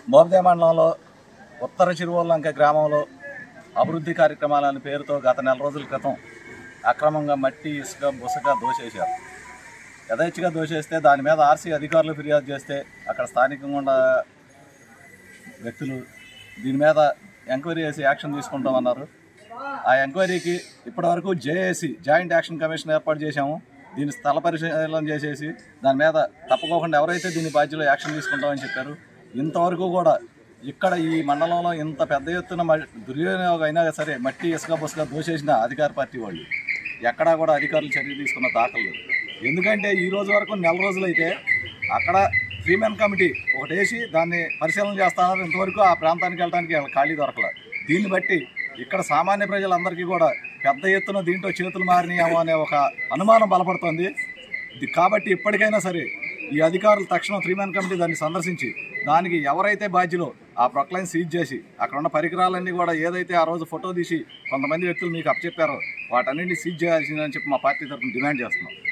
మోర్దే మండలంలో ఉత్తర చిరువల్లంక గ్రామంలో అభివృద్ధి కార్యక్రమాలనే పేరుతో గత నెల రోజుల క్రితం అక్రమంగా మట్టి ఇసుక బుసక దోసేశారు యథేచ్ఛగా దోషేస్తే దాని మీద ఆర్సీ అధికారులు ఫిర్యాదు చేస్తే అక్కడ స్థానికంగా ఉన్న వ్యక్తులు దీని మీద ఎంక్వైరీ చేసి యాక్షన్ తీసుకుంటామన్నారు ఆ ఎంక్వైరీకి ఇప్పటివరకు జేఏసీ జాయింట్ యాక్షన్ కమిషన్ ఏర్పాటు చేశాము దీని స్థల పరిశీలన చేసేసి దాని మీద తప్పకోకుండా ఎవరైతే దీని బాధ్యతలో యాక్షన్ తీసుకుంటామని చెప్పారు ఇంతవరకు కూడా ఇక్కడ ఈ మండలంలో ఇంత పెద్ద ఎత్తున మ- దుర్వినియోగం అయినా సరే మట్టి ఇసుక బుసుక దోషేసిన అధికార పార్టీ వాళ్ళు ఎక్కడా కూడా అధికారులు చర్య తీసుకున్న దాఖలు లేవు. ఎందుకంటే ఈ రోజు వరకు నెల రోజులైతే అక్కడ త్రీమెన్ కమిటీ ఒకటి వేసి దాన్ని పరిశీలన చేస్తున్నారు ఇంతవరకు ఆ ప్రాంతానికి వెళ్ళడానికి వాళ్ళకి ఖాళీ దొరకలేదు దీన్ని బట్టి ఇక్కడ సామాన్య ప్రజలందరికీ కూడా పెద్ద ఎత్తున దీంట్లో చేతులు మారినాయేమో అనే ఒక అనుమానం బలపడుతుంది ఇది కాబట్టి ఇప్పటికైనా సరే ఈ అధికారులు తక్షణం త్రీమెన్ కమిటీ దాన్ని సందర్శించి దానికి ఎవరైతే బాధ్యులో ఆ ప్రొక్లైన్ సీజ్ చేసి అక్కడ ఉన్న పరికరాలన్నీ కూడా ఏదైతే ఆ రోజు ఫోటో తీసి కొంతమంది వ్యక్తులు మీకు అప్పచెప్పారో వాటన్నింటినీ సీజ్ చేయాల్సిందని చెప్పి మా పార్టీ తరఫున డిమాండ్ చేస్తున్నాం